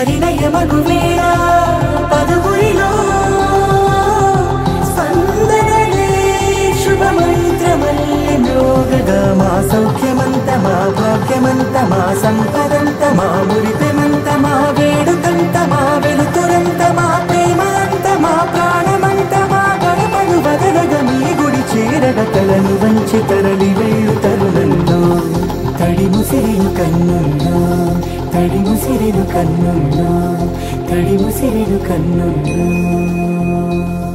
పరిణయమగు వేళ పదుగురిలో స్పందనలే శుభమంత్రమల్లి మ్రోగగా మా సౌఖ్యమంత మా భాగ్యమంత మా సంపదంత మా మురిపెమంత మా వేడుకంత మా వెలుతురంత మా ప్రేమంత మా ప్రాణమంత మా గడపను వదలగ మీ గుడి చేరగ తలను వంచి తరలి వెళ్ళు తరుణంలో తడి ముసిరిను కన్నుల్లో తడి ముసిరిను కన్నుల్లో తడి ముసిరిను కన్నుల్లో